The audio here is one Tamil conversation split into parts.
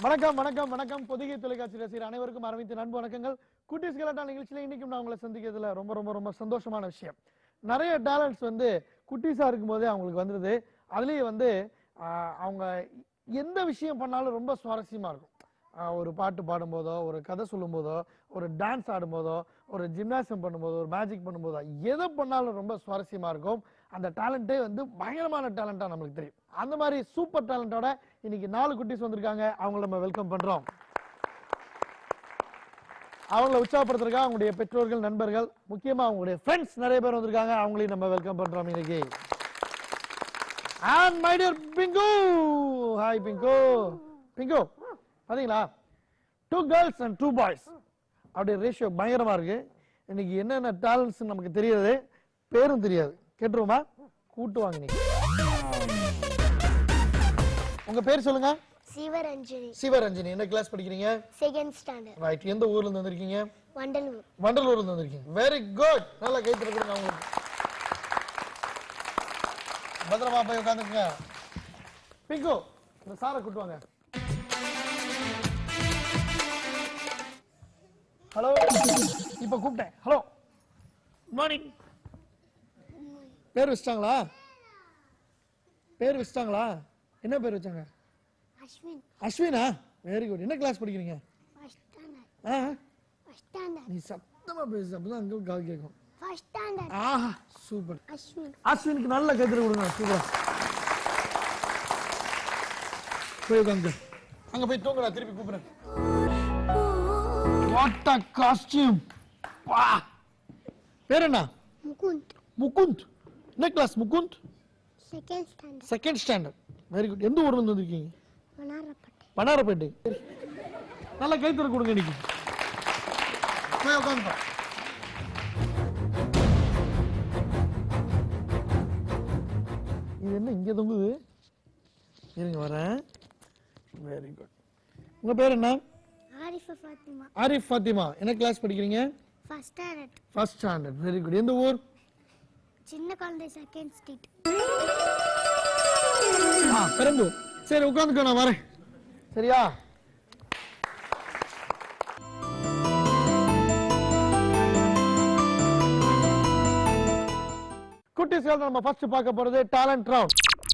வணக்கம் வணக்கம் வணக்கம் பொதிகை தொலைக்காட்சி ரசிகர் அனைவருக்கும் அரவிந்த் அன்பு வணக்கங்கள் குட்டீஸ் கலாட்டா நிகழ்ச்சியில இன்னைக்கும் நான் உங்களை சந்திக்கிறதுல ரொம்ப ரொம்ப ரொம்ப சந்தோஷமான விஷயம் நிறைய டேலண்ட்ஸ் வந்து குட்டீஸா இருக்கும்போதே அவங்களுக்கு வந்துருது அதுலயே வந்து ஆஹ், அவங்க எந்த விஷயம் பண்ணாலும் ரொம்ப சுவாரஸ்யமா இருக்கும் ஆஹ், ஒரு பாட்டு பாடும்போதோ ஒரு கதை சொல்லும்போதோ ஒரு டான்ஸ் ஆடும்போதோ ஒரு ஜிம்னாசியம் பண்ணும்போதோ ஒரு மேஜிக் பண்ணும்போதோ எதை பண்ணாலும் ரொம்ப சுவாரஸ்யமா இருக்கும் அந்த டேலண்ட்டே வந்து பயங்கரமான டேலண்டா நம்மளுக்கு தெரியும் அந்த மாதிரி சூப்பர் டேலண்டோட இன்னைக்கு நாலு குட்டீஸ் வந்திருக்காங்க அவங்கள நம்ம வெல்கம் பண்றோம் அவங்கள உற்சாகப்படுத்துறதுக்காக அவங்களுடைய பெற்றோர்கள் நண்பர்கள் முக்கியமா அவங்களுடைய ஃப்ரெண்ட்ஸ் நிறைய பேர் வந்திருக்காங்க அவங்களையும் நம்ம வெல்கம் பண்றோம் இன்னைக்கு and my dear Pinku hi Pinku Pinku பாத்தீங்களா two girls and two boys அப்படியே ரேஷியோ பயங்கரமா இருக்கு இன்னைக்கு என்னென்ன டேலண்ட்ஸ் நமக்கு தெரியாது பேரும் தெரியாது கேட்டுருவோமா கூட்டுவாங்க நீங்க உங்க பேர் சொல்லுங்க சிவரஞ்சனி சிவரஞ்சனி என்ன கிளாஸ் படிக்கிறீங்க செகண்ட் ஸ்டாண்டர்ட் ரைட் எந்த ஊர்ல இருந்து வந்திருக்கீங்க வண்டலூர் வண்டலூர்ல இருந்து வந்திருக்கீங்க வெரி குட் நல்லா கை தட்டுங்க உங்களுக்கு பத்திரமா போய் உட்காந்துக்குங்க பிங்கு இந்த சாரை கூட்டுவாங்க ஹலோ இப்ப கூப்பிட்டேன் ஹலோ மார்னிங் பேர் வச்சிட்டாங்களா பேர் வச்சிட்டாங்களா என்ன பேர் வச்சாங்க அஸ்வின் அஸ்வினா வெரி குட் என்ன கிளாஸ் படிக்கிறீங்க ஃபர்ஸ்ட் ஸ்டாண்டர்ட் ஆ ஃபர்ஸ்ட் ஸ்டாண்டர்ட் நீ சத்தமா பேசு அப்பதான் அங்க கால் கேட்கும் ஃபர்ஸ்ட் ஸ்டாண்டர்ட் ஆஹா சூப்பர் அஸ்வின் அஸ்வினுக்கு நல்ல கைத்தறி கொடுங்க சூப்பரா போய் உட்காந்து அங்க போய் தூங்குடா திருப்பி கூப்பிடுறேன் வாட் அ காஸ்டியூம் வா பேர் என்ன முகுந்த் முகுந்த் என்ன class Mukund second standard second standard very good எந்த ஊர்ல இருந்து வந்திருக்கீங்க வனாரப்பட்டை பனாரப்பேட்டை நல்ல கைத்தறி கொடுங்க இன்னைக்கு போய் உட்காந்து இது என்ன இங்க தொங்குது இருங்க வரேன் வெரி குட் உங்க பேர் என்ன ஆரிஃபா ஃபாத்திமா ஆரிஃப் ஃபாத்திமா என்ன கிளாஸ் படிக்கிறீங்க first standard first standard very good எந்த ஊர் சின்ன குழந்தை செகண்ட் ஸ்ட்ரீட் ஆ பெரம்பூர் சரி உட்காந்துக்கோ நான் வரேன் சரியா குட்டீஸ்கள் நம்ம ஃபர்ஸ்ட் பார்க்க போறது டேலண்ட் ரவுண்ட்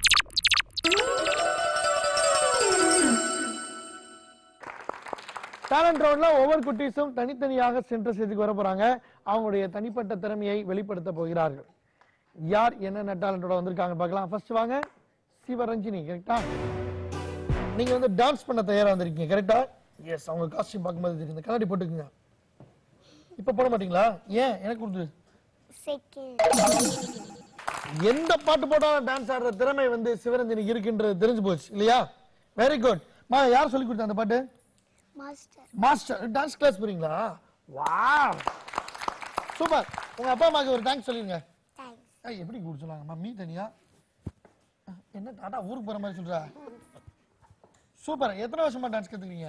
டேலண்ட் ரவுண்ட்ல ஒவ்வொரு குட்டீஸும் தனித்தனியாக சென்ற செய்திக்கு வர போறாங்க அவங்களுடைய தனிப்பட்ட திறமையை வெளிப்படுத்த போகிறார்கள் யார் என்னென்ன டேலண்டோட வந்திருக்காங்க பார்க்கலாம் ஃபர்ஸ்ட் வாங்க சிவரஞ்சினி கரெக்டா நீங்க வந்து டான்ஸ் பண்ண தயாரா வந்திருக்கீங்க கரெக்டா எஸ் அவங்க காஸ்டியூம் பார்க்கும்போது தெரியும் இந்த கண்ணாடி போட்டுக்குங்க இப்ப போட மாட்டீங்களா ஏன் எனக்கு கொடுத்துரு செகண்ட் எந்த பாட்டு போட்டாலும் டான்ஸ் ஆடுற திறமை வந்து சிவரஞ்சனிக்கு இருக்குன்றது தெரிஞ்சு போச்சு இல்லையா வெரி குட் மா யார் சொல்லி கொடுத்தா அந்த பாட்டு மாஸ்டர் மாஸ்டர் டான்ஸ் கிளாஸ் போறீங்களா வா சூப்பர் உங்க அப்பா அம்மாக்கு ஒரு தேங்க்ஸ் சொல்லிருங்க தேங்க்ஸ் ஏய், எப்படி கூட சொன்னாங்க மம்மி தனியா அஹ், என்ன டாடா ஊருக்கு போற மாதிரி சொல்ற சூப்பர் எத்தனை வருஷமா டான்ஸ் கத்துக்கிறீங்க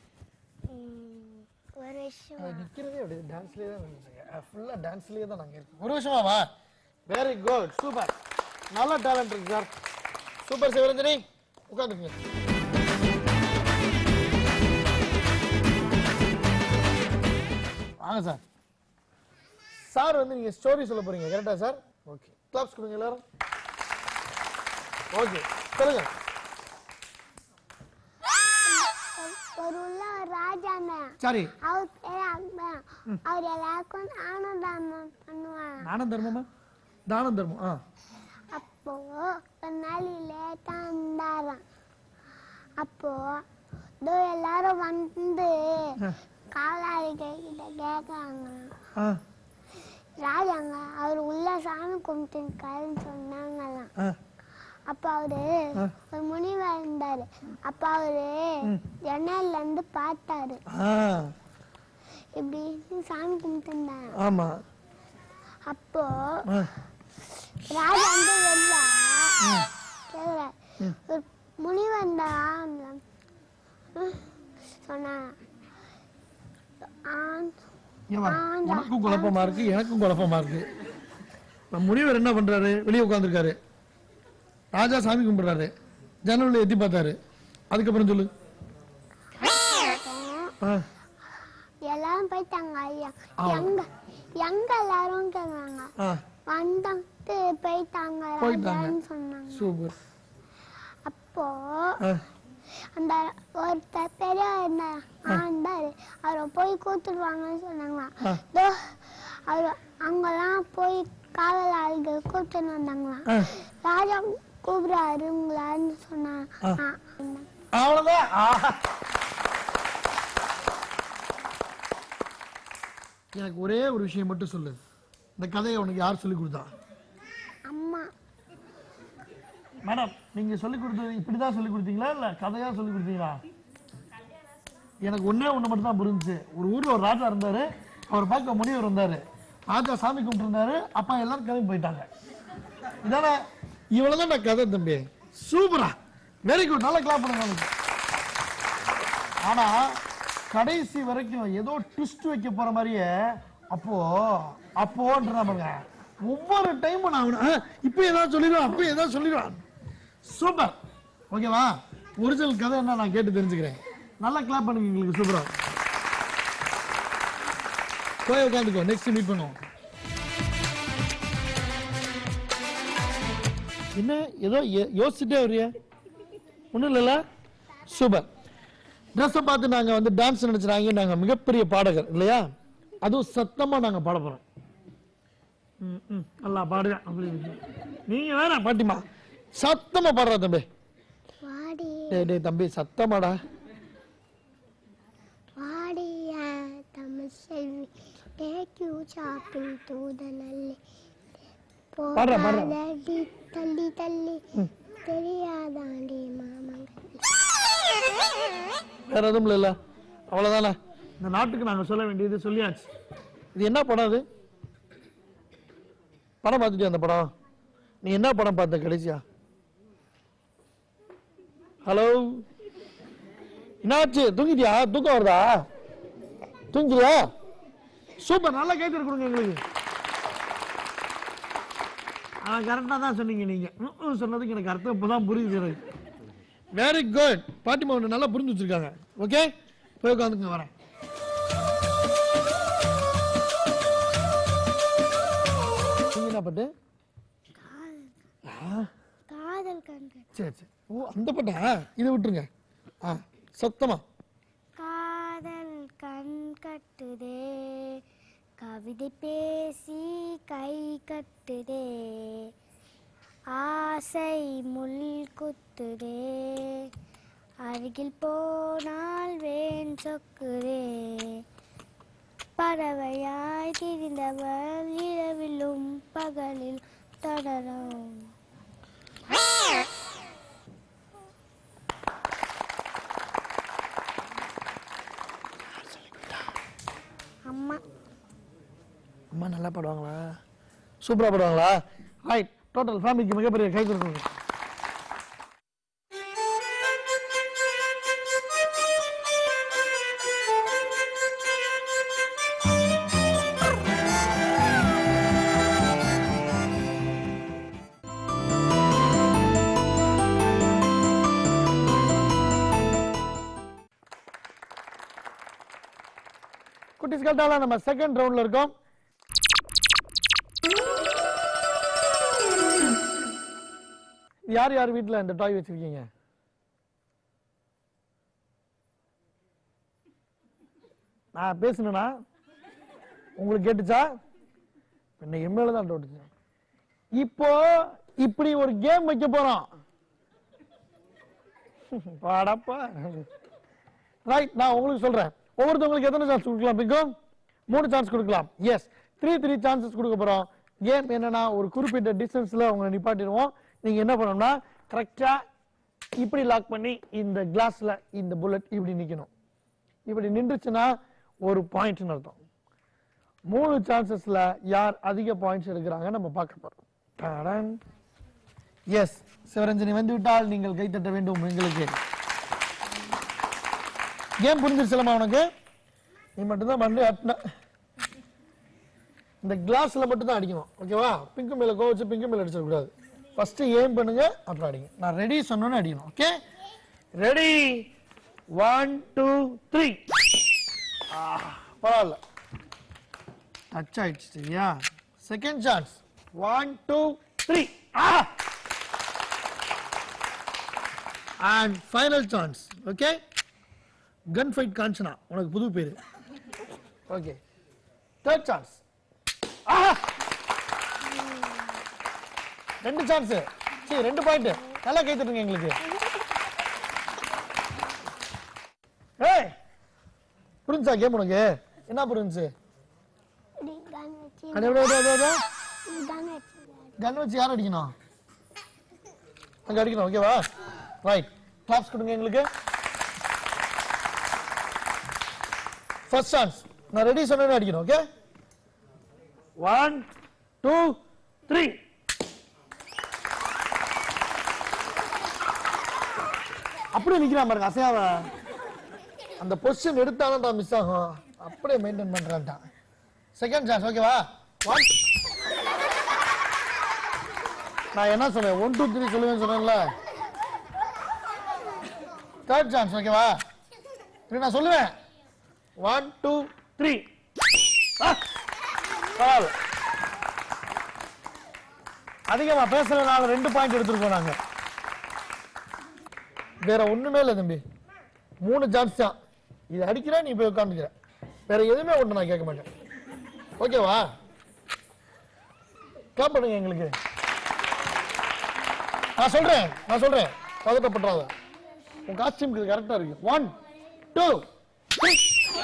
ஒரு வருஷம் அஹ், நிக்கிறதே அப்படி டான்ஸ்லயே தான் ஃபுல்லா டான்ஸ்லயே தான் நாங்க இருக்கோம் ஒரு வருஷமாவா வெரி குட் சூப்பர் நல்ல டேலண்ட் இருக்கு சார் சூப்பர் சிவரஞ்சனி உட்காந்துக்குங்க வாங்க சார் சார் வந்து நீங்க ஸ்டோரி சொல்ல போறீங்க கரெக்டா சார் ஓகே கிளாப்ஸ் கொடுங்க எல்லாரும் ஓகே சொல்லுங்க ஒரு உள்ள ஒரு ராஜாங்க சரி அவர் பேர் அக்பர் அவர் எல்லாருக்கும் ஆனந்தானம் பண்ணுவாங்க தானம் தர்மமா தானம் தர்மம் ஆ அப்போ ஒரு நாள் லேட்டா வந்தாராம் அப்போ இதோ எல்லாரும் வந்து காலாளிகள் கிட்ட கேட்காங்க ஆ ராஜாங்க அவர் உள்ள சாமி கும்பிட்டுருக்காருன்னு சொன்னாங்களாம் ஆ அப்ப அவரு ஒரு முனிவர் இருந்தாரு அப்ப அவரு ஜன்னல்ல இருந்து பார்த்தாரு ஆ இப்படி சாமி கும்பிட்டு இருந்தாரு ஆமா அப்போ ஆ ராஜா வந்து வெளில கேக்குறாரு. ஒரு முனிவர் தான் சொன்னா ஏம்மா, உனக்கும் குழப்பமா இருக்கு எனக்கும் குழப்பமா இருக்கு நம்ம முனிவர் என்ன பண்றாரு வெளியே உட்காந்துருக்காரு ராஜா சாமி கும்பிடுறாரு ஜன்னல்ல எத்தி பார்த்தாரு அதுக்கப்புறம் சொல்லு ஆ, எல்லாரும் போயிட்டாங்க ஐயா ஆ. எங்க எங்க எல்லாரும் கேக்குறாங்க ஆ, வந்துட்டு போயிட்டாங்க போயிட்டாங்க. ராஜான்னு சொன்னாங்க சூப்பர் அப்போ ஆ, அந்த ஒருத்தர் பெரியவர் இருந்தார் ஆண்டாரு அவரை போய் கூத்துடுவாங்கன்னு சொன்னாங்களாம் ஆ. இதோ அவர் அங்கெல்லாம் போய் காவல் ஆளுகள் கூப்பிட்டு வந்தாங்களாம் ஆ. ராஜா கூப்பிடுறாருங்களான்னு சொன்னாங்க ஆ. ஆ. அவ்வளவுதான் ஆஹா. எனக்கு ஒரே ஒரு விஷயம் மட்டும் சொல்லு இந்த கதையை உனக்கு யார் சொல்லி கொடுத்தா அம்மா மேடம் நீங்க சொல்லி கொடுத்தது இப்படிதான் சொல்லி கொடுத்தீங்களா இல்ல கதையா சொல்லி கொடுத்தீங்களா எனக்கு ஒண்ணே ஒண்ணு மட்டும் தான் புரிஞ்சுச்சு ஒரு ஊர்ல ஒரு ராஜா இருந்தாரு அவர் பார்க்க முனிவர் இருந்தாரு ராஜா சாமி கும்பிட்டு இருந்தாரு அப்பா எல்லாரும் கிளம்பி போயிட்டாங்க இதானே இவ்வளவுதான் நான் கதை தம்பி சூப்பரா வெரி குட் நல்லா கிளாப் பண்ணுங்க அவனுக்கு. ஆனா கடைசி வரைக்கும் ஏதோ ட்விஸ்ட் வைக்க போற மாதிரியே அப்போ அப்போன்ற பாருங்க ஒவ்வொரு டைமும் நான் அவனை, ஆ, இப்ப ஏதாவது சொல்லிடுவான் அப்ப ஏதாவது சொல்லிடுவான் சூப்பர் ஓகேவா ஒரிஜினல் கதை என்ன நான் கேட்டு தெரிஞ்சுக்கிறேன் நல்லா கிளாப் பண்ணுங்க எங்களுக்கு சூப்பரா போய் உட்காந்துக்கோ நெக்ஸ்ட் மீட் பண்ணுவோம் என்ன ஏதோ யோ- யோசிச்சுட்டே வரியா ஒன்றும் இல்லைல்ல சூப்பர் ட்ரெஸ்ஸை பார்த்து நாங்கள் வந்து டான்ஸ் நினச்சினாங்க நாங்கள் மிகப்பெரிய பாடகர் இல்லையா அதுவும் சத்தமாக நாங்கள் பாட போகிறோம் ம் ம் நல்லா பாடுங்க அப்படி நீங்கள் வேணா பாட்டிமா சத்தமாக பாடுறா தம்பி வாடி டேய் டேய் தம்பி சத்தமாடா வாடிய Tamil Selvi take you shopping to the Nalli பாடுறா, பாடுறா. போகாதடி தள்ளி தள்ளி தெரியாதாண்டி மாமங்க வேற எதுவும் இல்லைல்ல அவ்வளோதானே இந்த நாட்டுக்கு நாங்கள் சொல்ல வேண்டியது சொல்லியாச்சு இது என்ன படம் அது படம் பார்த்துட்டியா அந்த படம் நீ என்ன படம் பார்த்த கடைசியா ஹலோ என்னாச்சு தூங்கிட்டியா தூக்கம் வருதா தூங்கிட்டியா சூப்பர் நல்லா கைத்தறி கொடுங்க எங்களுக்கு ஆ கரெக்டாக தான் சொன்னீங்க நீங்கள் ம் சொன்னதுக்கு எனக்கு அர்த்தம் இப்போ தான் புரியுது எனக்கு வெரி குட் பாட்டிமா ஒன்று நல்லா புரிஞ்சு வச்சிருக்காங்க ஓகே போய் உட்காந்துங்க வரேன் நீங்க என்ன பாட்டு ஆ, காதல் கண்கள் சரி சரி ஓ அந்த பாட்டா இதை விட்டுருங்க ஆ சத்தமா காதல் கண் கட்டுதே கவிதை பேசி கை கட்டுதே ஆசை முள் குத்துதே அருகில் போனால் வேன் சொக்குதே பறவையாய் திரிந்தவள் இரவிலும் பகலில் தொடரும் அம்மா அம்மா நல்லா பாடுவாங்களா சூப்பரா பாடுவாங்களா ரைட் டோட்டல் ஃபேமிலிக்கு மிகப்பெரிய கை கொடுக்கணும் குட்டிஸ் கட்டால நம்ம செகண்ட் ரவுண்ட்ல இருக்கோம் யார் யார் வீட்ல இந்த டாய் வச்சிருக்கீங்க நான் பேசுனேனா உங்களுக்கு கேட்டுச்சா என்ன எம்எல்ஏ தான் டவுட்டுச்சு இப்போ இப்படி ஒரு கேம் வைக்க போறோம் பாடப்பா ரைட் நான் உங்களுக்கு சொல்றேன் ஒவ்வொருத்தவங்களுக்கு எத்தனை சான்ஸ் கொடுக்கலாம் பிங்கம் மூணு சான்ஸ் கொடுக்கலாம் எஸ் த்ரீ த்ரீ சான்சஸ் கொடுக்க போறோம் கேம் என்னன்னா ஒரு குறிப்பிட்ட டிஸ்டன்ஸ்ல உங்களை நிப்பாட்டிடுவோம் நீங்க என்ன பண்ணணும்னா கரெக்டா இப்படி லாக் பண்ணி இந்த கிளாஸ்ல இந்த புல்லட் இப்படி நிக்கணும் இப்படி நின்றுச்சுன்னா ஒரு பாயிண்ட்னு அர்த்தம் மூணு சான்சஸ்ல யார் அதிக பாயிண்ட்ஸ் எடுக்கிறாங்க நம்ம பார்க்க போறோம் எஸ் சிவரஞ்சனி வந்து விட்டால் நீங்கள் கைத்தட்ட வேண்டும் எங்களுக்கு கேம் புரிஞ்சிருச்சலமா உனக்கு நீ மட்டும்தான் மண்டே அட்டின இந்த கிளாஸ்ல மட்டும் தான் அடிக்கணும் ஓகேவா பிங்கு மேல கோவச்சு பிங்கு மேல அடிச்சிடக்கூடாது ஃபர்ஸ்ட் ஏம் பண்ணுங்க அப்புறம் அடிங்க நான் ரெடி சொன்னோன்னு அடிக்கணும் okay ready one two three பரவாயில்ல டச் ஆயிடுச்சு சரியா second chance one two three and final chance okay gun fight Kanchana உனக்கு புது பேரு ஓகே தேர்ட் சான்ஸ் ரெண்டு சான்ஸ் சரி ரெண்டு பாயிண்ட் நல்லா கை தட்டுங்க எங்களுக்கு ஏய் புரிஞ்சா கேம் உனக்கு என்ன புரிஞ்சு இப்படி கன் வச்சு அது எவ்வளோ எவ்வளோ எவ்வளோ கன் வச்சு கன் வச்சு யார் அடிக்கணும் அங்க அடிக்கணும் ஓகேவா ரைட் கிளாப்ஸ் கொடுங்க எங்களுக்கு ஃபர்ஸ்ட் சான்ஸ் நான் ரெடி சொன்னேன்னு அடிக்கணும் ஓகே ஒன் டூ த்ரீ அப்படியே நிக்கிறான் பாருங்க அசையாம அந்த பொசிஷன் எடுத்தாலும் மிஸ் ஆகும் அப்படியே மெயின்டைன் பண்றான்ட்டான் செகண்ட் சான்ஸ் ஓகேவா ஒன் நான் என்ன சொன்னேன் ஒன் டூ த்ரீ சொல்லுவேன்னு சொன்னேன்ல தேர்ட் சான்ஸ் ஓகேவா இது நான் சொல்லுவேன் ஒன் டூ த்ரீ பரவாயில்ல அதிகமா பேசுறதுனால ரெண்டு பாயிண்ட் எடுத்துருக்கோம் நாங்க வேற ஒண்ணுமே இல்லை தம்பி மூணு சான்ஸ் தான் இது அடிக்கிற நீ போய் உட்காந்துக்கிற வேற எதுவுமே ஒன்று நான் கேட்க மாட்டேன் ஓகேவா கிளப் பண்ணுங்க எங்களுக்கு நான் சொல்றேன் நான் சொல்றேன் பதட்டப்பட்டாத உன் காஸ்டியூம் கரெக்டா இருக்கு ஒன் டூ த்ரீ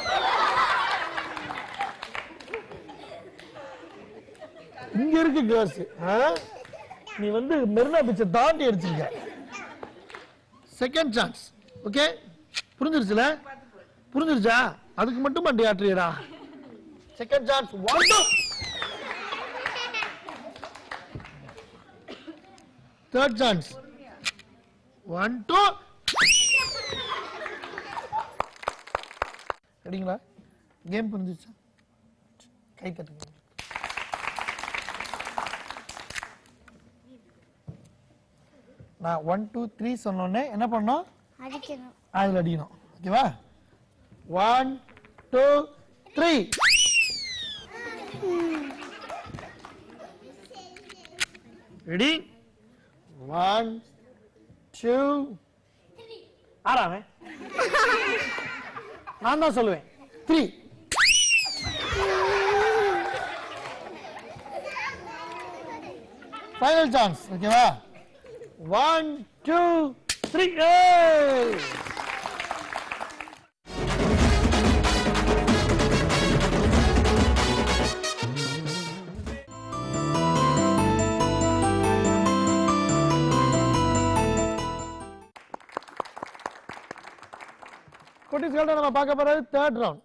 இங்க இருக்கு கேர்ள்ஸ் நீ வந்து மெரினா பீச்சை தாண்டி அடிச்சிருக்க செகண்ட் சான்ஸ் ஓகே புரிஞ்சிருச்சுல புரிஞ்சிருச்சா அதுக்கு மட்டும் வண்டி ஆட்டுறியடா second chance one two third chance one two ரெடிங்களா கேம் புரிஞ்சிச்சா கை தட்டுங்க நான் ஒன் டூ த்ரீ சொன்னோடனே என்ன பண்ணோம் அடிக்கணும் அதில் அடிக்கணும் ஓகேவா one two three ready one two ஆறாமே நான் தான் சொல்லுவேன் த்ரீ ஃபைனல் சான்ஸ் ஓகேவா ஒன் டூ த்ரீ குட்டீஸ்கள்ட்ட நம்ம பார்க்க போறது தேர்ட் ரவுண்ட்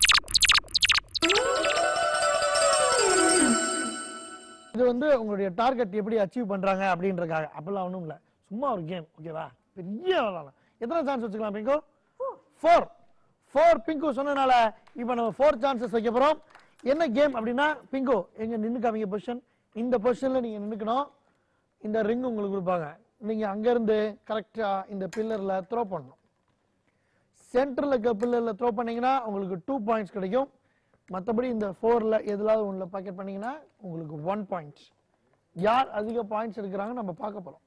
இது வந்து உங்களுடைய டார்கெட் எப்படி அச்சீவ் பண்றாங்க அப்படின்றக்காக அப்படிலாம் ஒன்றும் இல்லை சும்மா ஒரு கேம் ஓகேவா பெரிய விளாடலாம் எத்தனை சான்ஸ் வச்சுக்கலாம் பிங்கு ஃபோர் ஃபோர் பிங்கு சொன்னதுனால இப்போ நம்ம ஃபோர் சான்சஸ் வைக்க போறோம் என்ன கேம் அப்படின்னா பிங்கு எங்க நின்று காமிங்க பொசிஷன் இந்த பொசிஷன்ல நீங்க நின்னுக்கணும் இந்த ரிங் உங்களுக்கு கொடுப்பாங்க நீங்க அங்க இருந்து கரெக்டா இந்த பில்லர்ல த்ரோ பண்ணணும் சென்டர்ல இருக்க பில்லர்ல த்ரோ பண்ணீங்கன்னா உங்களுக்கு டூ பாயிண்ட்ஸ் கிடைக்கும் மற்றபடி இந்த ஃபோர்ல எதுலாவது ஒன்றில் பாக்கெட் பண்ணீங்கன்னா உங்களுக்கு ஒன் பாயிண்ட் யார் அதிக பாயிண்ட்ஸ் எடுக்கிறாங்க நம்ம பார்க்க போறோம்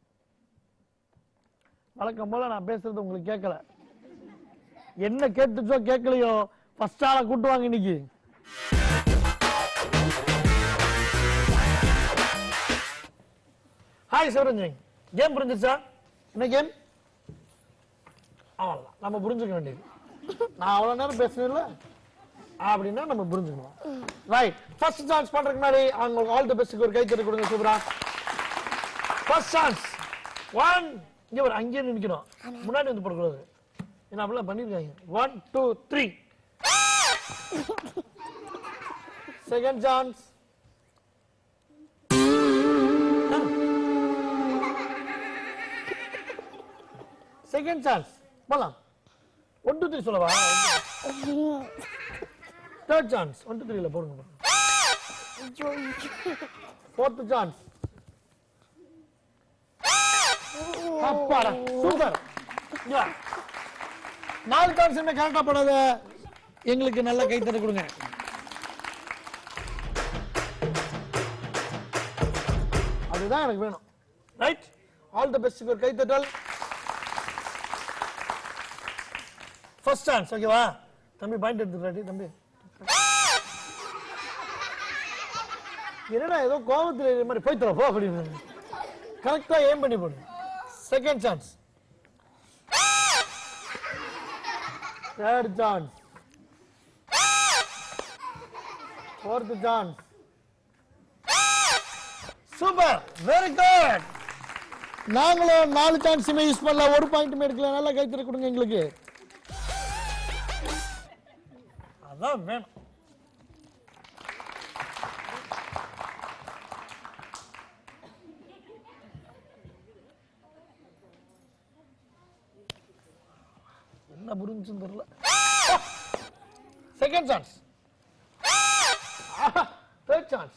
வழக்கம் போல நான் பேசுறது உங்களுக்கு கேட்கல என்ன கேட்டுச்சோ கேட்கலையோ ஃபர்ஸ்ட் ஆளை கூட்டுவாங்க இன்னைக்கு ஹாய் சிவரஞ்சன் கேம் புரிஞ்சுச்சா என்ன கேம் அவ்வளோதான் நம்ம புரிஞ்சுக்க வேண்டியது நான் அவ்வளோ நேரம் பேசுனேன்ல அப்படின்னா நம்ம புரிஞ்சுக்கணும் ரைட் ஃபர்ஸ்ட் சான்ஸ் பண்றதுக்கு முன்னாடி அவங்க ஆல் தி பெஸ்ட்க்கு ஒரு கை தட்டி கொடுங்க சூப்பரா ஃபர்ஸ்ட் சான்ஸ் ஒன் இங்க ஒரு அங்கேயே நிக்கணும் முன்னாடி வந்து போடக்கூடாது ஏன்னா அப்படிலாம் பண்ணிருக்காங்க one two three second chance second chance போலாம் ஒன் டூ த்ரீ சொல்லவா தேர்ட் சான்ஸ் ஒன் டூ த்ரீல போடுங்க ஃபோர்த் சான்ஸ் அப்பாடா சூப்பர் நாலு சான்ஸ் என்ன கரெக்டா போடாத எங்களுக்கு நல்ல கைத்தட்ட கொடுங்க அதுதான் எனக்கு வேணும் ரைட் ஆல் தி பெஸ்ட் ஒரு கைத்தட்டல் ஃபர்ஸ்ட் சான்ஸ் ஓகேவா தம்பி பாயிண்ட் எடுத்துக்கிறாடி தம்பி என்னடா ஏதோ கோபத்தில் இருக்கிற மாதிரி போய் தர போ அப்படின்னு கரெக்டா ஏம் பண்ணி போடு second chance third chance fourth chance super very good நாங்களும் நாலு சான்ஸுமே யூஸ் பண்ணல ஒரு பாயிண்ட் எடுக்கல நல்லா கைத்தற கொடுங்க எங்களுக்கு அதான் வேணும் என்ன புரிஞ்சுன்னு தெரியல செகண்ட் சான்ஸ் தேர்ட் சான்ஸ்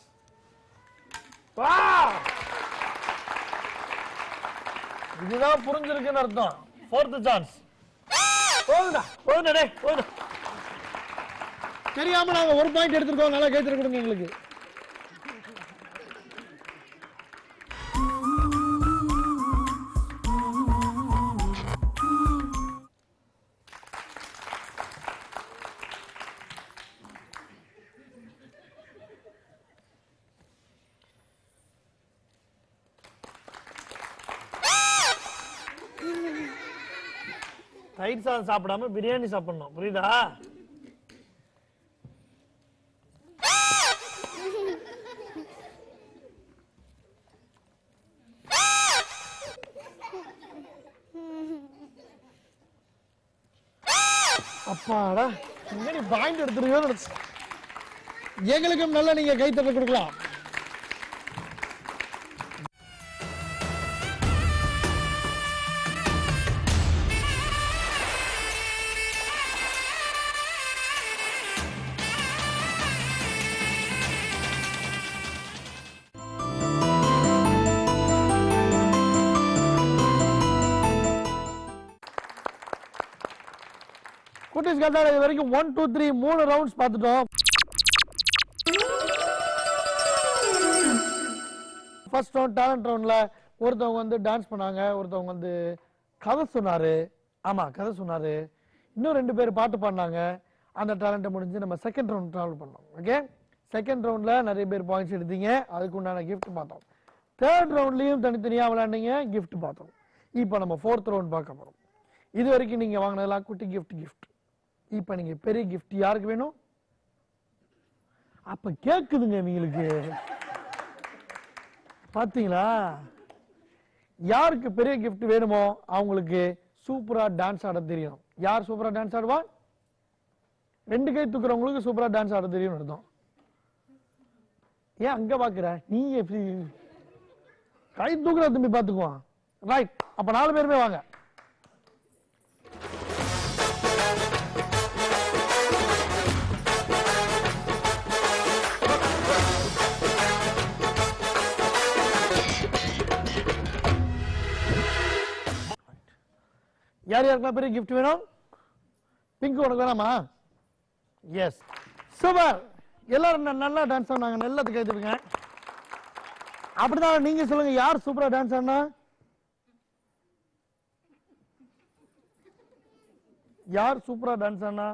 இதுதான் புரிஞ்சிருக்குன்னு அர்த்தம் ஃபோர்த் சான்ஸ் போதுடா போதுடா டேய் போதும் தெரியாம நாங்க ஒரு பாயிண்ட் எடுத்துருக்கோம் நல்லா கேட்டு கொடுங்க எங்களுக்கு தயிர் சாதம் சாப்பிடாம பிரியாணி சாப்பிடணும் புரியுதா அப்பாடா இங்க நீ பாயிண்ட் எடுத்துருவியோ நினைச்சு எங்களுக்கும் நல்லா நீங்க கைத்தட்ட கொடுக்கலாம் குட்டீஸ் கட்டாட இது வரைக்கும் ஒன் டூ த்ரீ மூணு ரவுண்ட்ஸ் பார்த்துட்டோம் ஃபர்ஸ்ட் ரவுண்ட் டேலண்ட் ரவுண்ட்ல ஒருத்தவங்க வந்து டான்ஸ் பண்ணாங்க ஒருத்தவங்க வந்து கதை சொன்னாரு ஆமா கதை சொன்னாரு இன்னும் ரெண்டு பேர் பாட்டு பாடினாங்க அந்த டேலண்ட்டை முடிஞ்சு நம்ம செகண்ட் ரவுண்ட் ட்ராவல் பண்ணோம் ஓகே செகண்ட் ரவுண்ட்ல நிறைய பேர் பாயிண்ட்ஸ் எடுத்தீங்க அதுக்கு உண்டான gift பார்த்தோம் தேர்ட் ரவுண்ட்லயும் தனித்தனியா விளையாண்டீங்க gift பார்த்தோம் இப்போ நம்ம ஃபோர்த் ரவுண்ட் பார்க்க போறோம் இது வரைக்கும் நீங்க வாங்கினதெல்லாம் குட்டி gift gift இப்போ நீங்க பெரிய gift யாருக்கு வேணும் அப்ப கேக்குதுங்க இவங்களுக்கு பாத்தீங்களா யாருக்கு பெரிய gift வேணுமோ அவங்களுக்கு சூப்பரா டான்ஸ் ஆட தெரியும் யார் சூப்பரா டான்ஸ் ஆடுவா ரெண்டு கை தூக்குறவங்களுக்கு சூப்பரா டான்ஸ் ஆட தெரியும் அர்த்தம் ஏன் அங்க பாக்குற நீ எப்படி கை தூக்குற தம்பி பாத்துக்குவான் ரைட் அப்ப நாலு பேருமே வாங்க யார் யாருக்கெல்லாம் பெரிய gift வேணும் பிங்க் உனக்கு வேணாமா எஸ் சூப்பர் எல்லாரும் ந- நல்லா டான்ஸ் ஆனாங்க நல்லது கேட்டுருங்க அப்படிதான் நீங்க சொல்லுங்க யார் சூப்பரா டான்ஸ் ஆனா யார் சூப்பரா டான்ஸ் ஆனா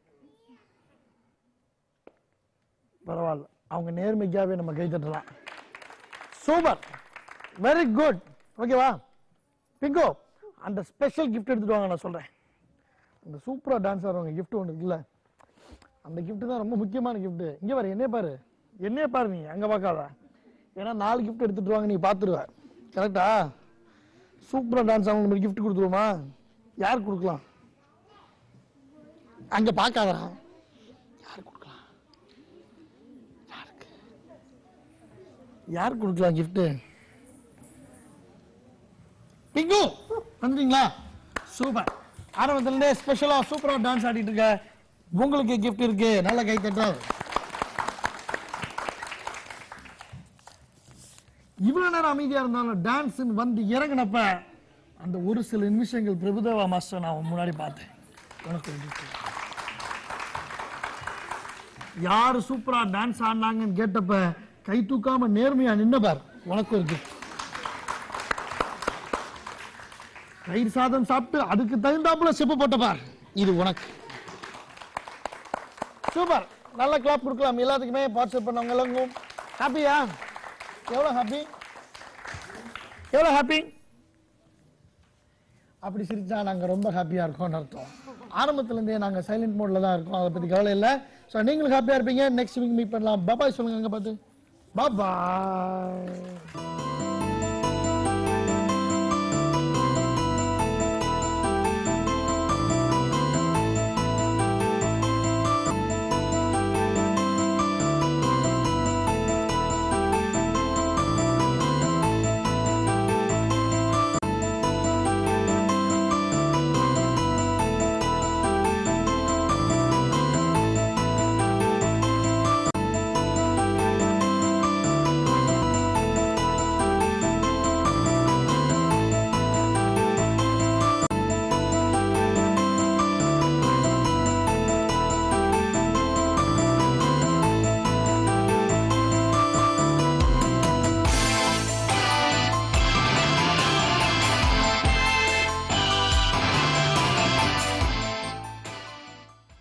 பரவாயில்ல அவங்க நேர்மைக்காவே நம்ம கை தட்டலாம் சூப்பர் வெரி குட் ஓகேவா பிங்கோ அந்த ஸ்பெஷல் gift எடுத்துட்டு வாங்க நான் சொல்றேன் அந்த சூப்பரா டான்ஸ் ஆடுறவங்க gift ஒன்று இருக்குல்ல அந்த gift தான் ரொம்ப முக்கியமான gift இங்க பாரு என்னைய பாரு என்னைய பாரு நீ அங்க பார்க்காத ஏன்னா நாலு gift எடுத்துட்டு வாங்க நீ பாத்துருவ கரெக்டா சூப்பரா டான்ஸ் ஆகணும் நம்ம gift கொடுத்துருவோமா யாருக்கு கொடுக்கலாம் அங்க பார்க்காதடா யாருக்கு கொடுக்கலாம் யாருக்கு யாருக்கு கொடுக்கலாம் gift பிங்கு வந்துட்டீங்களா சூப்பர் ஆரம்பத்துல இருந்தே ஸ்பெஷலா சூப்பரா டான்ஸ் ஆடிட்டு இருக்க உங்களுக்கு gift இருக்கு நல்ல கை தட்டம் இவ்வளவு நேரம் அமைதியா இருந்தாலும் டான்ஸ் வந்து இறங்கினப்ப அந்த ஒரு சில நிமிஷங்கள் பிரபுதேவா மாஸ்டர் நான் முன்னாடி பார்த்தேன் உனக்கு ஒரு gift. யாரு சூப்பரா டான்ஸ் ஆடினாங்கன்னு கேட்டப்ப கை தூக்காம நேர்மையா நின்ன பார் உனக்கு ஒரு gift. தயிர் சாதம் சாப்பிட்டு அதுக்கு தகுந்தாப்புல செப்பு போட்ட பார் இது உனக்கு சூப்பர் நல்ல கிளாப் கொடுக்கலாம் எல்லாத்துக்குமே பார்ட்டிசிபேட் பண்ணவங்க எல்லாருக்கும் ஹாப்பியா எவ்வளவு ஹாப்பி எவ்வளவு ஹாப்பி அப்படி சிரிச்சா நாங்க ரொம்ப ஹாப்பியா இருக்கோம்னு அர்த்தம் ஆரம்பத்துல இருந்தே நாங்க சைலண்ட் மோட்ல தான் இருக்கோம் அதை பத்தி கவலை இல்லை ஸோ நீங்களும் ஹாப்பியா இருப்பீங்க நெக்ஸ்ட் வீக் மீட் பண்ணலாம் பாபாய் சொல்லுங்க அங்க பார்த்து பாபாய்